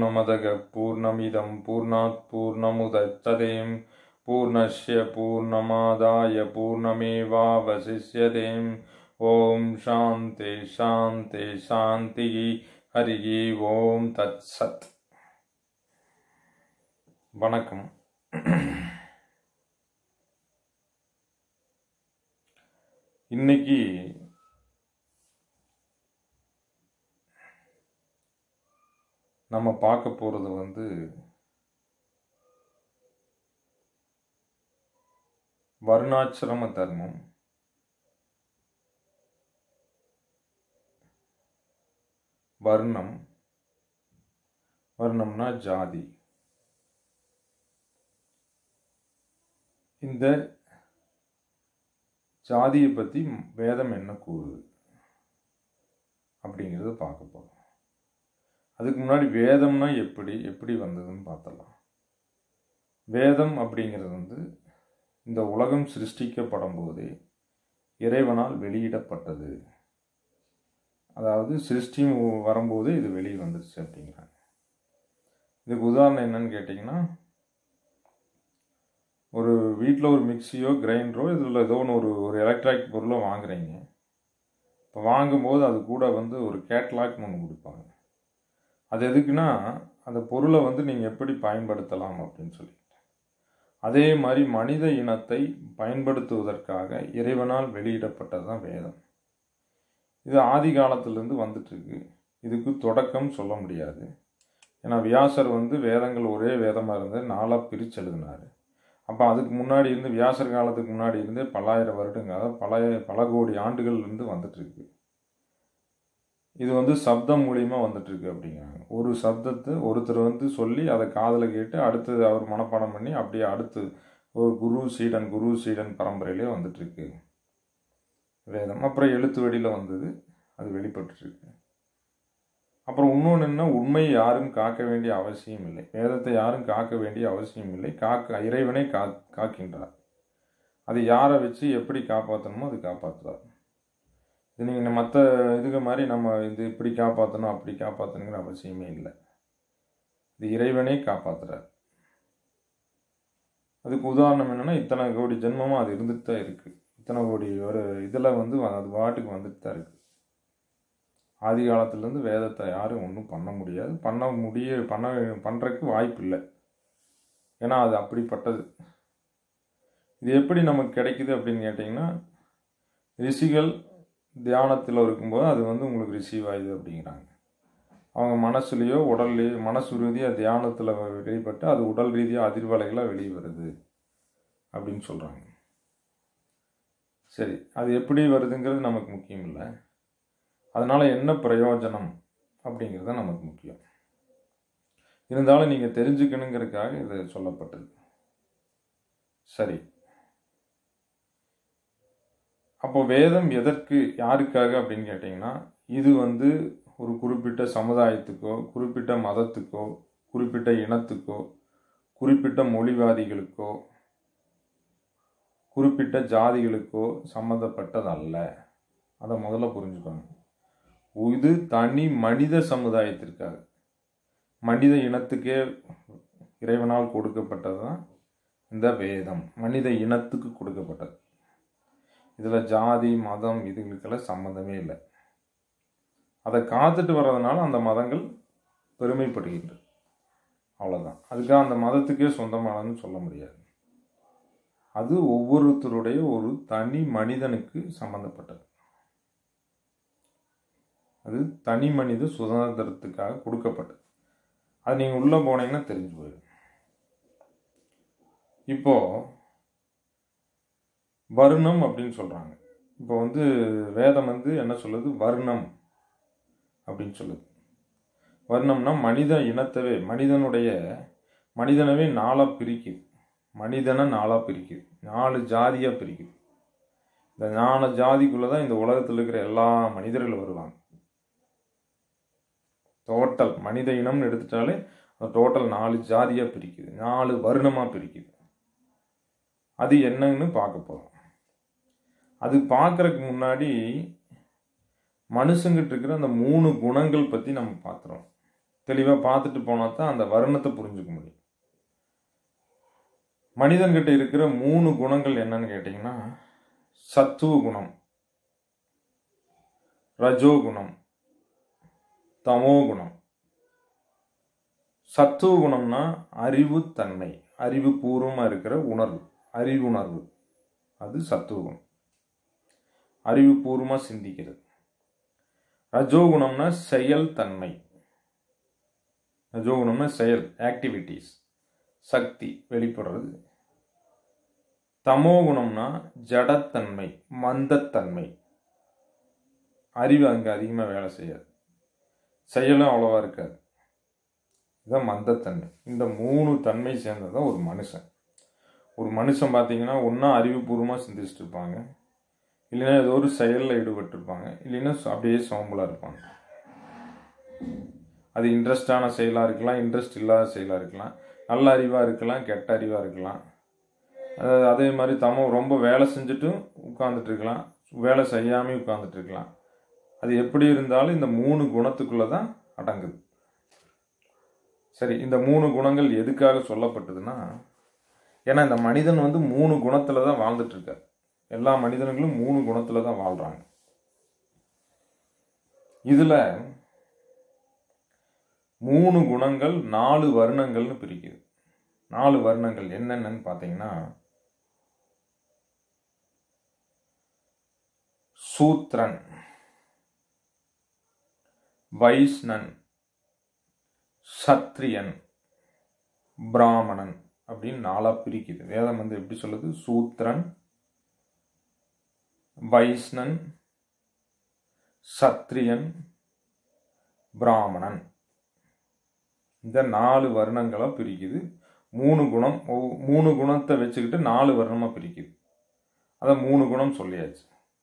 पूर्णमदग पूर्णमिदं पूर्णात् पूर्णमुदच्छतें पूर्णस्य पूर्णमादाय पूर्णमेवावशिष्यते ॐ शान्ति शान्ति शान्तिः हरिः ஓம் தத் சத் வணக்கம் இன்னைக்கு நம்ம பார்க்க போகிறது வந்து வருணாசிரம தர்மம் வர்ணம் வர்ணம்னா ஜாதி இந்த ஜாதியை பற்றி வேதம் என்ன கூறுது அப்படிங்கிறத பார்க்க போகிறோம் அதுக்கு முன்னாடி வேதம்னா எப்படி எப்படி வந்ததுன்னு பார்த்தலாம் வேதம் அப்படிங்கிறது வந்து இந்த உலகம் சிருஷ்டிக்கப்படும் போதே இறைவனால் வெளியிடப்பட்டது அதாவது சிருஷ்டி வரும்போது இது வெளியே வந்துருச்சு அப்படிங்கிறாங்க இதுக்கு உதாரணம் என்னன்னு கேட்டிங்கன்னா ஒரு வீட்டில் ஒரு மிக்சியோ கிரைண்டரோ இதில் ஏதோ ஒன்று ஒரு ஒரு எலக்ட்ரானிக் பொருளோ வாங்குறீங்க இப்போ வாங்கும்போது அது கூட வந்து ஒரு கேட்லாக்னு ஒன்று கொடுப்பாங்க அது எதுக்குன்னா அந்த பொருளை வந்து நீங்கள் எப்படி பயன்படுத்தலாம் அப்படின்னு சொல்லிட்டு அதே மாதிரி மனித இனத்தை பயன்படுத்துவதற்காக இறைவனால் வெளியிடப்பட்டது தான் வேதம் இது ஆதி காலத்திலேருந்து வந்துட்டுருக்கு இதுக்கு தொடக்கம் சொல்ல முடியாது ஏன்னா வியாசர் வந்து வேதங்கள் ஒரே வேதமாக இருந்து நாளாக பிரித்து எழுதினார் அப்போ அதுக்கு முன்னாடி இருந்து வியாசர் காலத்துக்கு முன்னாடி இருந்தே பல்லாயிரம் வருடங்கள் அதாவது பல பல கோடி ஆண்டுகள் இருந்து வந்துட்டுருக்கு இது வந்து சப்தம் மூலியமாக வந்துட்டுருக்கு அப்படிங்கிறாங்க ஒரு சப்தத்தை ஒருத்தர் வந்து சொல்லி அதை காதில் கேட்டு அடுத்து அவர் மனப்பாடம் பண்ணி அப்படியே அடுத்து ஒரு குரு சீடன் குரு சீடன் பரம்பரையிலே வந்துட்டுருக்கு வேதம் அப்புறம் எழுத்து வடியில் வந்தது அது வெளிப்பட்டுருக்கு அப்புறம் இன்னொன்று என்ன உண்மையை யாரும் காக்க வேண்டிய அவசியம் இல்லை வேதத்தை யாரும் காக்க வேண்டிய அவசியம் இல்லை காக்க இறைவனை கா காக்கின்றார் அதை யாரை வச்சு எப்படி காப்பாற்றணுமோ அது காப்பாற்றுவார் இது நீங்கள் மற்ற இதுக்கு மாதிரி நம்ம இது இப்படி காப்பாற்றணும் அப்படி காப்பாற்றணுங்கிற அவசியமே இல்லை இது இறைவனே காப்பாற்றுறார் அதுக்கு உதாரணம் என்னென்னா இத்தனை கோடி ஜென்மமாக அது இருந்துட்டு தான் இருக்குது இத்தனை கோடி ஒரு இதில் வந்து அது பாட்டுக்கு வந்துட்டு தான் இருக்குது ஆதி காலத்துலேருந்து வேதத்தை யாரும் ஒன்றும் பண்ண முடியாது பண்ண முடிய பண்ண பண்ணுறதுக்கு வாய்ப்பு இல்லை ஏன்னா அது அப்படிப்பட்டது இது எப்படி நமக்கு கிடைக்குது அப்படின்னு கேட்டிங்கன்னா ரிஷிகள் தியானத்தில் இருக்கும்போது அது வந்து உங்களுக்கு ரிசீவ் ஆகுது அப்படிங்கிறாங்க அவங்க மனசுலேயோ உடல்லையோ மனசு ரீதியாக தியானத்தில் வெளிப்பட்டு அது உடல் ரீதியாக அதிர்வலைகளாக வெளியே வருது அப்படின்னு சொல்கிறாங்க சரி அது எப்படி வருதுங்கிறது நமக்கு முக்கியம் இல்லை அதனால் என்ன பிரயோஜனம் அப்படிங்கிறது தான் நமக்கு முக்கியம் இருந்தாலும் நீங்கள் தெரிஞ்சுக்கணுங்கிறதுக்காக இது சொல்லப்பட்டது சரி அப்போ வேதம் எதற்கு யாருக்காக அப்படின்னு கேட்டிங்கன்னா இது வந்து ஒரு குறிப்பிட்ட சமுதாயத்துக்கோ குறிப்பிட்ட மதத்துக்கோ குறிப்பிட்ட இனத்துக்கோ குறிப்பிட்ட மொழிவாதிகளுக்கோ குறிப்பிட்ட ஜாதிகளுக்கோ சம்மந்தப்பட்டது அல்ல அதை முதல்ல புரிஞ்சுக்கோங்க இது தனி மனித சமுதாயத்திற்காக மனித இனத்துக்கே இறைவனால் கொடுக்கப்பட்டது தான் இந்த வேதம் மனித இனத்துக்கு கொடுக்கப்பட்டது இதில் ஜாதி மதம் இதுகளுக்கெல்லாம் சம்மந்தமே இல்லை அதை காத்துட்டு வர்றதுனால அந்த மதங்கள் பெருமைப்படுகின்றது அவ்வளோதான் அதுக்காக அந்த மதத்துக்கே சொந்தமானதுன்னு சொல்ல முடியாது அது ஒவ்வொருத்தருடைய ஒரு தனி மனிதனுக்கு சம்பந்தப்பட்டது அது தனி மனித சுதந்திரத்துக்காக கொடுக்கப்பட்டது அது நீங்கள் உள்ளே போனீங்கன்னா தெரிஞ்சு போயிடும் இப்போ வருணம் அப்படின்னு சொல்கிறாங்க இப்போ வந்து வேதம் வந்து என்ன சொல்லுது வர்ணம் அப்படின்னு சொல்லுது வர்ணம்னா மனித இனத்தவே மனிதனுடைய மனிதனவே நாளாக பிரிக்குது மனிதனை நாளாக பிரிக்குது நாலு ஜாதியாக பிரிக்குது இந்த நாலு ஜாதிக்குள்ளே தான் இந்த உலகத்தில் இருக்கிற எல்லா மனிதர்களும் வருவாங்க டோட்டல் மனித இனம்னு எடுத்துட்டாலே டோட்டல் நாலு ஜாதியாக பிரிக்குது நாலு வருணமாக பிரிக்குது அது என்னன்னு பார்க்க போகிறோம் அது பார்க்கறதுக்கு முன்னாடி மனுஷங்கிட்ட இருக்கிற அந்த மூணு குணங்கள் பற்றி நம்ம பார்க்குறோம் தெளிவாக பார்த்துட்டு போனால் தான் அந்த வருணத்தை புரிஞ்சுக்க முடியும் மனிதன்கிட்ட இருக்கிற மூணு குணங்கள் என்னன்னு கேட்டிங்கன்னா சத்துவ குணம் ரஜோ குணம் தமோ குணம் சத்துவ குணம்னா அறிவுத்தன்மை அறிவு பூர்வமாக இருக்கிற உணர்வு அறிவுணர்வு அது சத்துவ குணம் அறிவுபூர்வமாக சிந்திக்கிறது ரஜோகுணம்னா செயல்தன்மை ரஜோகுணம்னா செயல் ஆக்டிவிட்டீஸ் சக்தி வெளிப்படுறது தமோ குணம்னா ஜடத்தன்மை மந்தத்தன்மை அறிவு அங்கே அதிகமாக வேலை செய்யாது செயலும் அவ்வளோவா இருக்காது இதுதான் மந்தத்தன்மை இந்த மூணு தன்மை சேர்ந்தது தான் ஒரு மனுஷன் ஒரு மனுஷன் பார்த்தீங்கன்னா ஒன்றா அறிவுபூர்வமாக சிந்திச்சுட்டு இருப்பாங்க இல்லைன்னா ஏதோ ஒரு செயலில் ஈடுபட்டிருப்பாங்க இல்லைன்னா அப்படியே சோம்பலாக இருப்பாங்க அது இன்ட்ரெஸ்டான செயலாக இருக்கலாம் இன்ட்ரெஸ்ட் இல்லாத செயலாக இருக்கலாம் நல்ல அறிவாக இருக்கலாம் கெட்ட அறிவாக இருக்கலாம் அதாவது அதே மாதிரி தமோ ரொம்ப வேலை செஞ்சுட்டும் உட்காந்துட்டு இருக்கலாம் வேலை செய்யாமல் உட்காந்துட்டு இருக்கலாம் அது எப்படி இருந்தாலும் இந்த மூணு குணத்துக்குள்ளே தான் அடங்குது சரி இந்த மூணு குணங்கள் எதுக்காக சொல்லப்பட்டதுன்னா ஏன்னா இந்த மனிதன் வந்து மூணு குணத்தில் தான் வாழ்ந்துட்டு இருக்கார் எல்லா மனிதர்களும் மூணு குணத்தில் தான் வாழ்கிறாங்க இதில் மூணு குணங்கள் நாலு வருணங்கள்னு பிரிக்குது நாலு வருணங்கள் என்னென்னு பார்த்தீங்கன்னா சூத்ரன் வைஷ்ணன் சத்ரியன் பிராமணன் அப்படின்னு நாலா பிரிக்குது வேதம் வந்து எப்படி சொல்லுது சூத்ரன் வைஷ்ணன் சத்ரியன் பிராமணன் இந்த நாலு வர்ணங்களாக பிரிக்குது மூணு குணம் மூணு குணத்தை வச்சுக்கிட்டு நாலு வர்ணமாக பிரிக்குது அதை மூணு குணம் சொல்லியாச்சு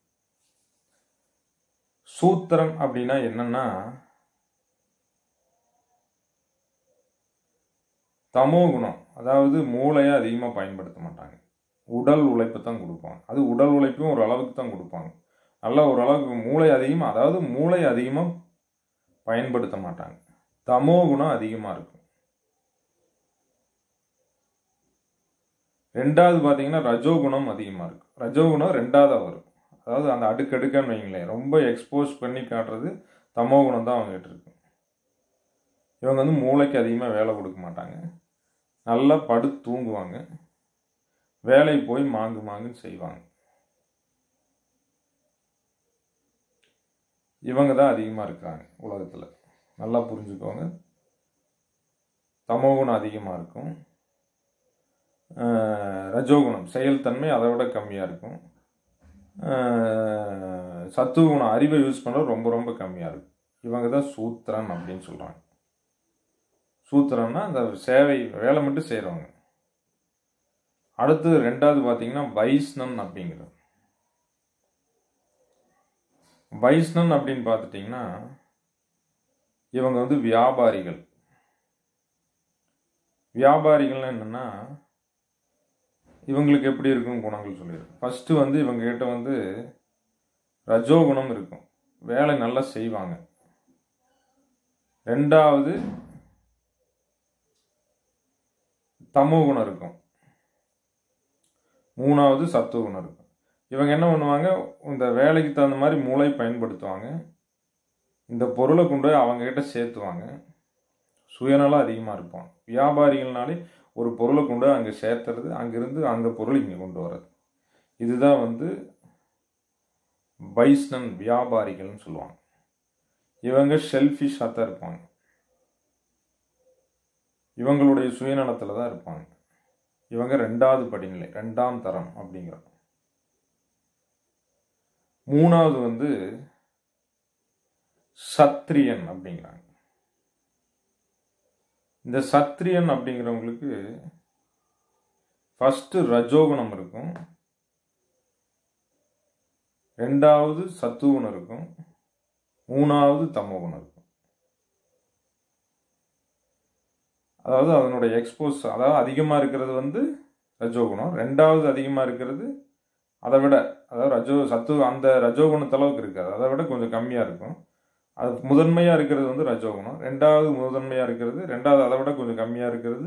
சூத்திரன் அப்படின்னா என்னன்னா தமோ குணம் அதாவது மூளையை அதிகமாக பயன்படுத்த மாட்டாங்க உடல் உழைப்பு தான் கொடுப்பாங்க அது உடல் உழைப்பும் ஒரு அளவுக்கு தான் கொடுப்பாங்க நல்ல ஒரு அளவுக்கு மூளை அதிகமாக அதாவது மூளை அதிகமாக பயன்படுத்த மாட்டாங்க தமோ குணம் அதிகமாக இருக்கும் ரெண்டாவது பார்த்தீங்கன்னா ரஜோகுணம் அதிகமாக இருக்கும் ரஜோகுணம் ரெண்டாவதாக வரும் அதாவது அந்த அடுக்கடுக்கான்னு வைங்களேன் ரொம்ப எக்ஸ்போஸ் பண்ணி காட்டுறது தமோ குணம் தான் அவங்ககிட்ட இருக்கு இவங்க வந்து மூளைக்கு அதிகமாக வேலை கொடுக்க மாட்டாங்க நல்லா படு தூங்குவாங்க வேலை போய் மாங்கு மாங்குன்னு செய்வாங்க இவங்க தான் அதிகமாக இருக்கிறாங்க உலகத்தில் நல்லா புரிஞ்சுக்கோங்க தமோகுணம் அதிகமாக இருக்கும் ரஜோகுணம் செயல்தன்மை அதை விட கம்மியாக இருக்கும் சத்துவகுணம் அறிவை யூஸ் பண்ணுறது ரொம்ப ரொம்ப கம்மியாக இருக்கும் இவங்க தான் சூத்திரன் அப்படின்னு சொல்கிறாங்க சூத்திரன்னா அந்த சேவை வேலை மட்டும் செய்கிறவங்க அடுத்து ரெண்டாவது பார்த்தீங்கன்னா வைஷ்ணன் அப்படிங்கிறது வைஷ்ணன் அப்படின்னு பார்த்துட்டிங்கன்னா இவங்க வந்து வியாபாரிகள் வியாபாரிகள்னு என்னென்னா இவங்களுக்கு எப்படி இருக்கும் குணங்கள் சொல்லிடுறேன் ஃபஸ்ட்டு வந்து இவங்க கிட்ட வந்து ரஜோகுணம் இருக்கும் வேலை நல்லா செய்வாங்க ரெண்டாவது தமோ குணம் இருக்கும் மூணாவது சத்துவ குணம் இருக்கும் இவங்க என்ன பண்ணுவாங்க இந்த வேலைக்கு தகுந்த மாதிரி மூளை பயன்படுத்துவாங்க இந்த பொருளை கொண்டு போய் அவங்கக்கிட்ட சேர்த்துவாங்க சுயநலம் அதிகமாக இருப்பாங்க வியாபாரிகள்னாலே ஒரு பொருளை கொண்டு அங்கே சேர்த்துறது அங்கேருந்து அந்த பொருள் இங்கே கொண்டு வர்றது இதுதான் வந்து வைஷ்ணன் வியாபாரிகள்னு சொல்லுவாங்க இவங்க ஷெல்ஃபிஷாக தான் இருப்பாங்க இவங்களுடைய சுயநலத்தில் தான் இருப்பாங்க இவங்க ரெண்டாவது படிநிலை ரெண்டாம் தரம் அப்படிங்கிறோம் மூணாவது வந்து சத்ரியன் அப்படிங்கிறாங்க இந்த சத்ரியன் அப்படிங்கிறவங்களுக்கு ஃபஸ்ட்டு ரஜோகுணம் இருக்கும் ரெண்டாவது சத்துவகுணம் இருக்கும் மூணாவது தமோகுணம் இருக்கும் அதாவது அதனுடைய எக்ஸ்போஸ் அதாவது அதிகமாக இருக்கிறது வந்து ரஜோகுணம் ரெண்டாவது அதிகமாக இருக்கிறது அதை விட அதாவது ரஜோ சத்து அந்த ரஜோகுணத்து அளவுக்கு இருக்காது அதை விட கொஞ்சம் கம்மியாக இருக்கும் அது முதன்மையாக இருக்கிறது வந்து ரஜோகுணம் ரெண்டாவது முதன்மையாக இருக்கிறது ரெண்டாவது அதை விட கொஞ்சம் கம்மியாக இருக்கிறது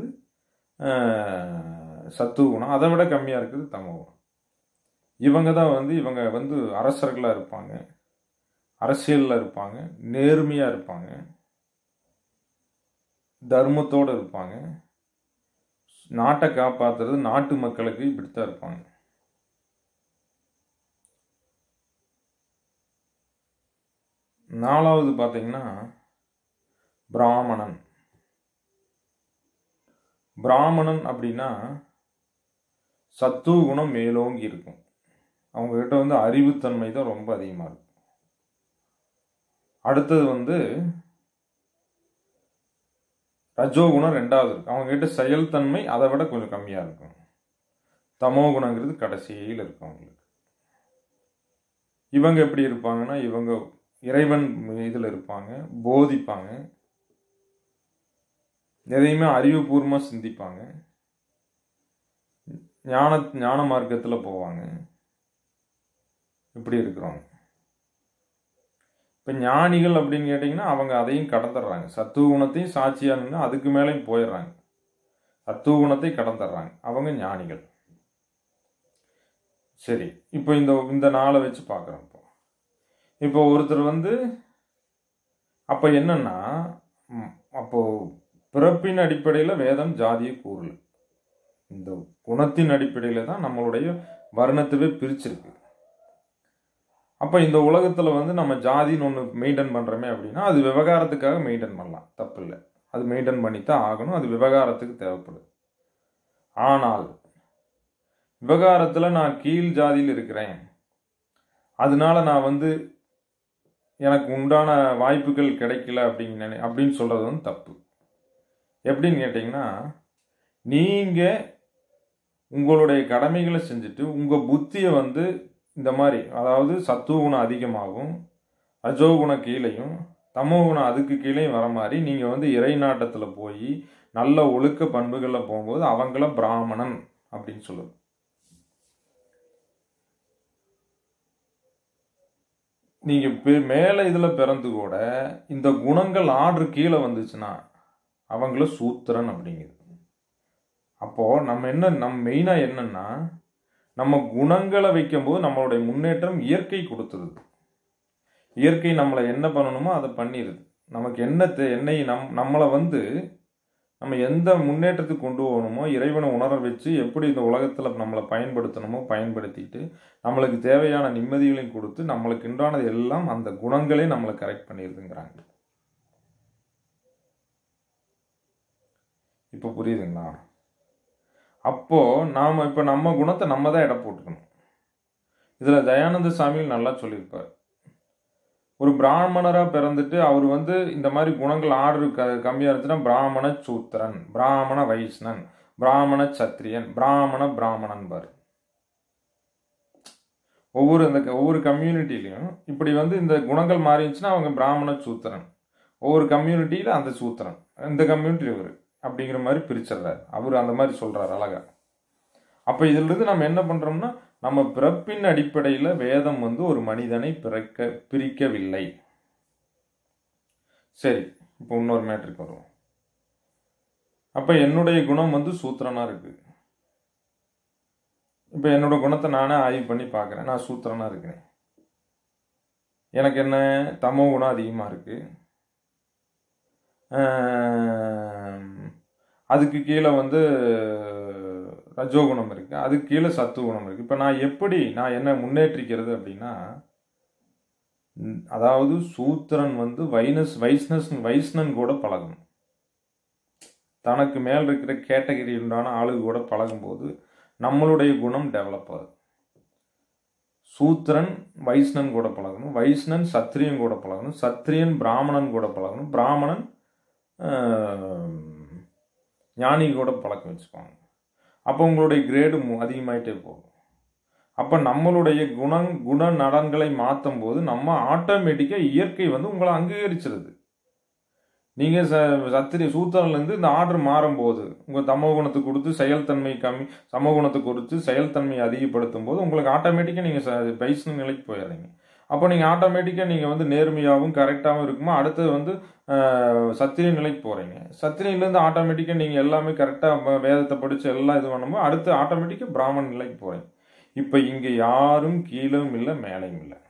சத்துவகுணம் அதை விட கம்மியாக இருக்கிறது தமோகுணம் இவங்க தான் வந்து இவங்க வந்து அரசர்களாக இருப்பாங்க அரசியலில் இருப்பாங்க நேர்மையாக இருப்பாங்க தர்மத்தோடு இருப்பாங்க நாட்டை காப்பாற்றுறது நாட்டு மக்களுக்கு இப்படித்தான் இருப்பாங்க நாலாவது பார்த்தீங்கன்னா பிராமணன் பிராமணன் அப்படின்னா சத்துவ குணம் மேலோங்கி இருக்கும் அவங்கக்கிட்ட வந்து அறிவுத்தன்மை தான் ரொம்ப அதிகமாக இருக்கும் அடுத்தது வந்து ரஜோகுணம் ரெண்டாவது இருக்கு அவங்க கிட்ட செயல்தன்மை அதை விட கொஞ்சம் கம்மியாக இருக்கும் தமோ குணங்கிறது கடைசியில் இருக்கும் அவங்களுக்கு இவங்க எப்படி இருப்பாங்கன்னா இவங்க இறைவன் இதில் இருப்பாங்க போதிப்பாங்க எதையுமே அறிவுபூர்வமாக சிந்திப்பாங்க ஞான ஞான மார்க்கத்தில் போவாங்க இப்படி இருக்கிறவங்க இப்போ ஞானிகள் அப்படின்னு கேட்டிங்கன்னா அவங்க அதையும் கடந்துடுறாங்க சத்துவ குணத்தையும் சாட்சியாக நின்று அதுக்கு மேலேயும் போயிடுறாங்க சத்துவ குணத்தை கடந்துடுறாங்க அவங்க ஞானிகள் சரி இப்போ இந்த இந்த நாளை வச்சு பார்க்குறோம் இப்போ இப்போ ஒருத்தர் வந்து அப்போ என்னன்னா அப்போ பிறப்பின் அடிப்படையில் வேதம் ஜாதியை கூறல இந்த குணத்தின் அடிப்படையில் தான் நம்மளுடைய வர்ணத்தவே பிரிச்சிருக்கு அப்போ இந்த உலகத்தில் வந்து நம்ம ஜாதின்னு ஒன்று மெயின்டைன் பண்ணுறோமே அப்படின்னா அது விவகாரத்துக்காக மெயின்டைன் பண்ணலாம் தப்பு இல்லை அது மெயின்டைன் பண்ணி தான் ஆகணும் அது விவகாரத்துக்கு தேவைப்படுது ஆனால் விவகாரத்தில் நான் கீழ் ஜாதியில் இருக்கிறேன் அதனால நான் வந்து எனக்கு உண்டான வாய்ப்புகள் கிடைக்கல அப்படின்னு நினை அப்படின்னு சொல்கிறது வந்து தப்பு எப்படின்னு கேட்டிங்கன்னா நீங்கள் உங்களுடைய கடமைகளை செஞ்சுட்டு உங்கள் புத்தியை வந்து இந்த மாதிரி அதாவது சத்துவ குணம் அதிகமாகும் அஜோகுணம் கீழையும் தமோ குணம் அதுக்கு கீழேயும் வர மாதிரி நீங்கள் வந்து இறை நாட்டத்தில் போய் நல்ல ஒழுக்க பண்புகளில் போகும்போது அவங்கள பிராமணன் அப்படின்னு சொல்லுது நீங்கள் மேலே இதில் பிறந்து கூட இந்த குணங்கள் ஆர்டர் கீழே வந்துச்சுன்னா அவங்கள சூத்திரன் அப்படிங்குது அப்போது நம்ம என்ன நம்ம மெயினாக என்னன்னா நம்ம குணங்களை வைக்கும்போது நம்மளுடைய முன்னேற்றம் இயற்கை கொடுத்தது இயற்கை நம்மளை என்ன பண்ணணுமோ அதை பண்ணிடுது நமக்கு என்ன என்னை நம் நம்மளை வந்து நம்ம எந்த முன்னேற்றத்துக்கு கொண்டு போகணுமோ இறைவனை உணர வச்சு எப்படி இந்த உலகத்தில் நம்மளை பயன்படுத்தணுமோ பயன்படுத்திட்டு நம்மளுக்கு தேவையான நிம்மதிகளையும் கொடுத்து நம்மளுக்கு உண்டானது எல்லாம் அந்த குணங்களே நம்மளை கரெக்ட் பண்ணிடுதுங்கிறாங்க இப்போ புரியுதுங்களா அப்போ நாம் இப்போ நம்ம குணத்தை நம்ம தான் இடம் போட்டுக்கணும் இதில் தயானந்த சாமியில் நல்லா சொல்லியிருப்பார் ஒரு பிராமணராக பிறந்துட்டு அவர் வந்து இந்த மாதிரி குணங்கள் ஆர்டர் க கம்மியாக இருந்துச்சுன்னா பிராமண சூத்திரன் பிராமண வைஷ்ணன் பிராமண சத்திரியன் பிராமண பிராமணன் பார் ஒவ்வொரு இந்த ஒவ்வொரு கம்யூனிட்டிலையும் இப்படி வந்து இந்த குணங்கள் மாறிடுச்சுன்னா அவங்க பிராமண சூத்திரன் ஒவ்வொரு கம்யூனிட்டியில் அந்த சூத்திரன் இந்த கம்யூனிட்டி இவர் அப்படிங்கிற மாதிரி பிரிச்சிடுறாரு அவர் அந்த மாதிரி சொல்கிறார் அழகா அப்போ இதிலிருந்து நம்ம என்ன பண்ணுறோம்னா நம்ம பிறப்பின் அடிப்படையில் வேதம் வந்து ஒரு மனிதனை பிறக்க பிரிக்கவில்லை சரி இப்போ இன்னொரு மேட்ருக்கு வருவோம் அப்போ என்னுடைய குணம் வந்து சூத்திரனாக இருக்கு இப்போ என்னோட குணத்தை நானே ஆய்வு பண்ணி பார்க்குறேன் நான் சூத்திரனாக இருக்கிறேன் எனக்கு என்ன தமோ குணம் அதிகமாக இருக்குது அதுக்கு கீழே வந்து ரஜோகுணம் இருக்குது அதுக்கு கீழே சத்துவகுணம் இருக்குது இப்போ நான் எப்படி நான் என்ன முன்னேற்றிக்கிறது அப்படின்னா அதாவது சூத்திரன் வந்து வைனஸ் வைஷ்ணஸ் வைஷ்ணன் கூட பழகணும் தனக்கு மேல் இருக்கிற கேட்டகரி உண்டான ஆளுக கூட பழகும்போது நம்மளுடைய குணம் டெவலப் ஆகுது சூத்திரன் வைஷ்ணன் கூட பழகணும் வைஷ்ணன் சத்திரியன் கூட பழகணும் சத்திரியன் பிராமணன் கூட பழகணும் பிராமணன் ஞானி கூட பழக்கம் வச்சுப்பாங்க அப்போ உங்களுடைய கிரேடு அதிகமாயிட்டே போகும் அப்போ நம்மளுடைய குணம் குண நலன்களை மாற்றும் போது நம்ம ஆட்டோமேட்டிக்காக இயற்கை வந்து உங்களை அங்கீகரிச்சிருது நீங்கள் ச சத்திரி சூத்திரன்லேருந்து இந்த ஆர்டர் மாறும்போது உங்கள் தமோ குணத்தை கொடுத்து செயல்தன்மை கம்மி சம குணத்தை கொடுத்து செயல்தன்மையை அதிகப்படுத்தும் போது உங்களுக்கு ஆட்டோமேட்டிக்காக நீங்கள் ச வைஷ்ணவ நிலைக்கு போயிடுறீங்க அப்போ நீங்கள் ஆட்டோமேட்டிக்காக நீங்கள் வந்து நேர்மையாகவும் கரெக்டாகவும் இருக்குமா அடுத்தது வந்து அஹ், சத்திரிய நிலைக்கு போகிறீங்க சத்திரியிலேருந்து ஆட்டோமேட்டிக்காக நீங்கள் எல்லாமே கரெக்டாக வேதத்தை படித்து எல்லாம் இது பண்ணும்போது அடுத்து ஆட்டோமேட்டிக்காக பிராமண நிலைக்கு போகிறீங்க இப்போ இங்கே யாரும் கீழும் இல்லை மேலேயும் இல்லை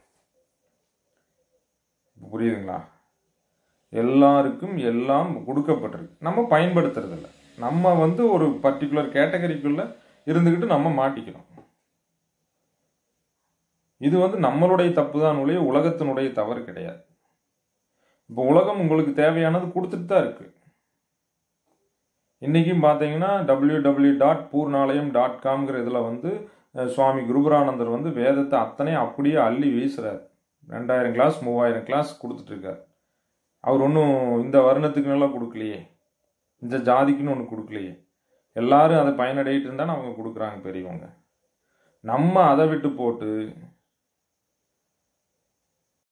புரியுதுங்களா எல்லாருக்கும் எல்லாம் கொடுக்கப்பட்டிருக்கு நம்ம பயன்படுத்துறதில்ல நம்ம வந்து ஒரு பர்டிகுலர் கேட்டகரிக்குள்ள இருந்துக்கிட்டு நம்ம மாட்டிக்கிறோம் இது வந்து நம்மளுடைய தப்பு தான் ஒழிய உலகத்தினுடைய தவறு கிடையாது இப்போ உலகம் உங்களுக்கு தேவையானது கொடுத்துட்டு தான் இருக்கு இன்னைக்கும் பார்த்தீங்கன்னா W W dot Purnalayam dot காம்ங்கிற இதில் வந்து அஹ், சுவாமி குருபரானந்தர் வந்து வேதத்தை அத்தனை அப்படியே அள்ளி வீசுறாரு ரெண்டாயிரம் கிளாஸ் மூவாயிரம் கிளாஸ் கொடுத்துட்டு இருக்காரு அவர் ஒன்றும் இந்த வருணத்துக்கு நல்லா கொடுக்கலையே இந்த ஜாதிக்குன்னு ஒன்று கொடுக்கலையே எல்லாரும் அதை பயனடையிட்டு இருந்தால் அவங்க கொடுக்குறாங்க பெரியவங்க நம்ம அதை விட்டு போட்டு